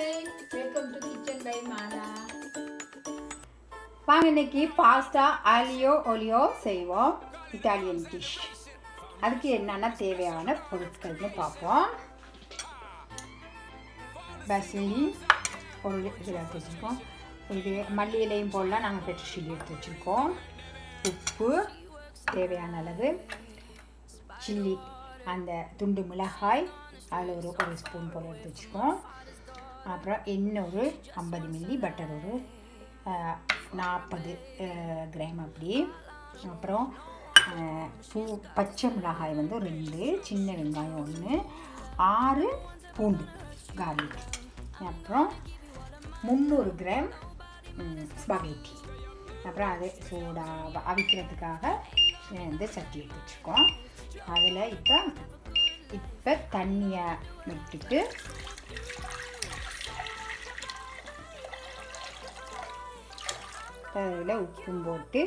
Welcome to kitchen by Mala வாங்க இன்னைக்கு pasta ஆலியோ ஒலியோ செய்வோம் இட்டாலியன் டிஷ் அதுக்கு என்னென்ன தேவையான பொருட்கள்னு பார்ப்போம் பசிலி ஒரு இதில் எடுத்து வச்சுருக்கோம் இது மல்லி இலையும் போடலாம் நாங்கள் பெட்ரோல் எடுத்து வச்சுருக்கோம் உப்பு தேவையான அளவு சில்லி அந்த துண்டு மிளகாய் அதில் ஒரு ஒரு ஸ்பூன் போல் எடுத்து வச்சுருக்கோம் அப்புறம் எண்ணெய் ஒரு ஐம்பது மில்லி பட்டர் ஒரு நாற்பது கிராம் அப்படி அப்புறம் அஹ், பூ பச்சை மிளகாய் வந்து ரெண்டு சின்ன வெங்காயம் ஒன்று ஆறு பூண்டு கார்லிக் அப்புறம் முந்நூறு கிராம் ஸ்பகேட்டி அப்புறம் அது சூடா வ- அவிக்கிறதுக்காக அஹ், இந்த சட்டி எடுத்து வச்சுருக்கோம் அதில் இப்போ இப்போ தண்ணியை விட்டுட்டு அதில் உப்பும் போட்டு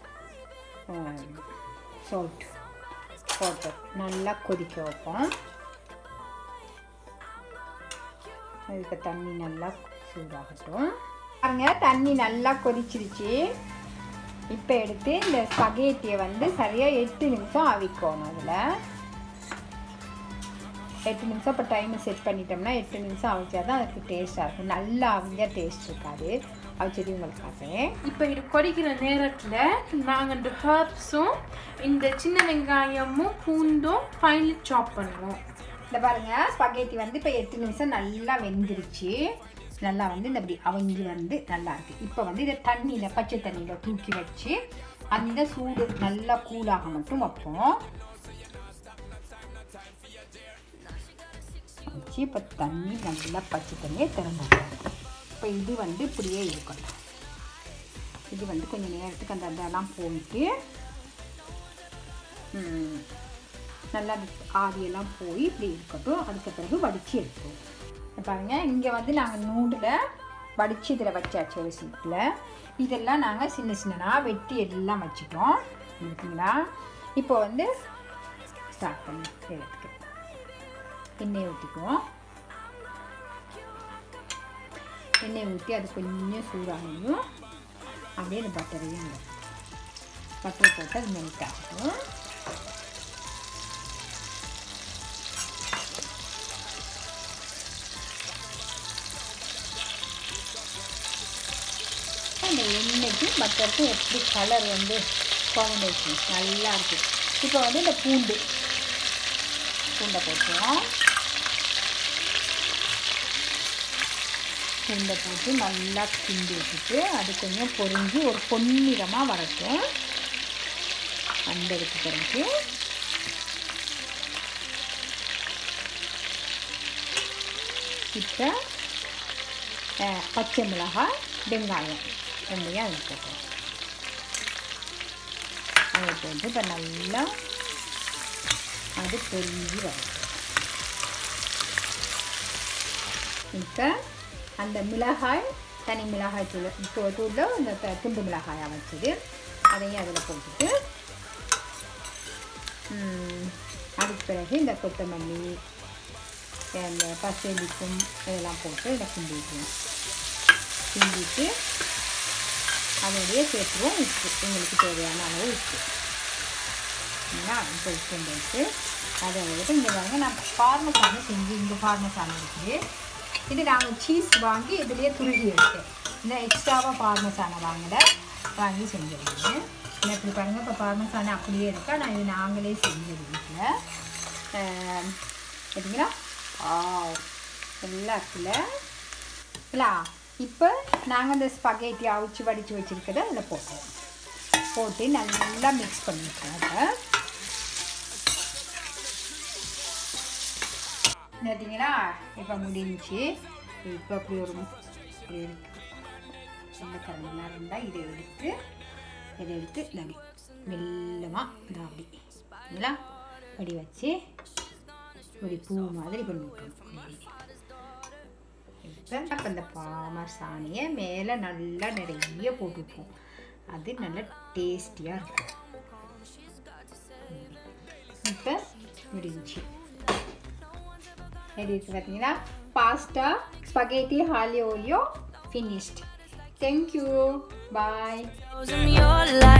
சால்ட் போட்டு நல்லா கொதிக்க வைப்போம் அதுக்கு தண்ணி நல்லா சூடாகட்டும் பாருங்க தண்ணி நல்லா கொதிச்சிருச்சு இப்போ எடுத்து இந்த ஸ்பகேட்டியை வந்து சரியாக எட்டு நிமிஷம் அவிக்கணும் அதில் எட்டு நிமிஷம் இப்போ டைமை செட் பண்ணிட்டோம்னா எட்டு நிமிஷம் அவிச்சா தான் அதுக்கு டேஸ்ட்டாக இருக்கும் நல்லா அவிஞ்சா டேஸ்ட் இருக்காது அவிச்சது உங்களுக்கு காட்டுறேன் இப்போ இது கொதிக்கிற நேரத்தில் நாங்கள் இந்த ஹர்ப்ஸும் இந்த சின்ன வெங்காயமும் பூண்டும் ஃபைனலி சாப் பண்ணுவோம் இந்த பாருங்க ஸ்பகேட்டி வந்து இப்போ எட்டு நிமிஷம் நல்லா வெந்துருச்சு நல்லா வந்து இந்த இப்படி அவிஞ்சு வந்து நல்லா இருக்கு இப்போ வந்து இதை தண்ணியில் பச்சை தண்ணியில் தூக்கி வச்சு அந்த சூடு நல்லா கூலாக மட்டும் வைப்போம் வச்சு இப்போ தண்ணி நல்லா பச்சை தண்ணியை திறந்துடும் இப்போ இது வந்து இப்படியே இருக்கட்டும் இது வந்து கொஞ்சம் நேரத்துக்கு அந்த இதெல்லாம் போயிட்டு ம், நல்லா ஆவியெல்லாம் போய் இப்படி இருக்கட்டும் அதுக்கு பிறகு வடித்து எடுத்துருவோம் இப்ப பாருங்க இங்கே வந்து நாங்கள் நூடில் வடித்து இதில் வச்சாச்சு ஒரு சீட்டில் இதெல்லாம் நாங்கள் சின்ன சின்னதாக வெட்டி எல்லாம் வச்சிட்டோம் இருக்குங்களா இப்போ வந்து ஸ்டார்ட் பண்ணி செய்யறதுக்கு எண்ணெய் ஊற்றிக்குவோம் எண்ணெய் ஊற்றி அது கொஞ்சம் சூடாகணும் அப்படியே இந்த பட்டரையும் பட்டரை போட்டு அது மெல்ட் ஆகட்டும் அந்த எண்ணெய்க்கும் பட்டருக்கும் எப்படி கலர் வந்து காம்பினேஷன் நல்லா இருக்கு இப்போ வந்து இந்த பூண்டு பூண்டை போட்டுருவோம் பூண்டை போட்டு நல்லா கிண்டி வச்சுட்டு அது கொஞ்சம் பொரிஞ்சு ஒரு பொன்னிறமாக வரட்டும் வந்ததுக்கு பிறகு இப்போ அஹ், பச்சை மிளகாய் வெங்காயம் ரெண்டையும் அதில் போட்டுருவோம் அதை போட்டு இப்போ நல்லா அது பொரிஞ்சு வரும் இப்போ அந்த மிளகாய் தனி மிளகாய் தூள் இப்போ தூளில் இந்த த- துண்டு மிளகாயாக வச்சது அதையும் அதில் போட்டுட்டு ம், அதுக்கு பிறகு இந்த கொத்தமல்லி இந்த பசலிக்கும் இதெல்லாம் போட்டு இதை கிண்டிக்குவோம் கிண்டிட்டு அதோடய சேர்த்துவோம் உப்பு எங்களுக்கு தேவையான அளவு உப்பு சரிங்களா இப்போ உப்பு போட்டு அதை விட்டு இங்கே பாருங்க நான் பார்மசானை செஞ்சு இங்கே பார்மசானை இருக்குது இது நாங்கள் சீஸ் வாங்கி இதுலேயே துருகி எடுத்தேன் இந்த எக்ஸ்ட்ராவாக பார்மசானை வாங்கலை வாங்கி செஞ்சிருக்கேன் இல்லை இப்படி பாருங்கள் இப்போ பார்மசானை அப்படியே இருக்கா நான் இது நாங்களே செஞ்சது வீட்டில் சரிங்களா ஆ எல்லாம் இருக்குல்ல இல்லை இப்போ நாங்கள் இந்த ஸ்பகேட்டி அவிச்சு வடித்து வச்சுருக்கதை அதில் போட்டோம் போட்டு நல்லா மிக்ஸ் பண்ணிட்டோம் அதை பார்த்தீங்களா இப்போ முடிஞ்சுச்சு இப்போ அப்படி ஒரு இப்படி இருக்கு இந்த கரண்டிலாம் இருந்தால் இதை எடுத்து இதை எடுத்து நடி மெல்லமாக இந்த அப்படி சரிங்களா அப்படி வச்சு இப்படி பூ மாதிரி பண்ணி விட்டுருணும் இப்போ அப்போ இந்த பாமர் சாணியை மேலே நல்லா நிறைய போட்டுப்போம் அது நல்லா டேஸ்டியாக இருக்கும் இப்போ முடிஞ்சு எப்படி இருக்கு பார்த்தீங்களா pasta spaghetti aglio olio finished thank you bye I'm your life.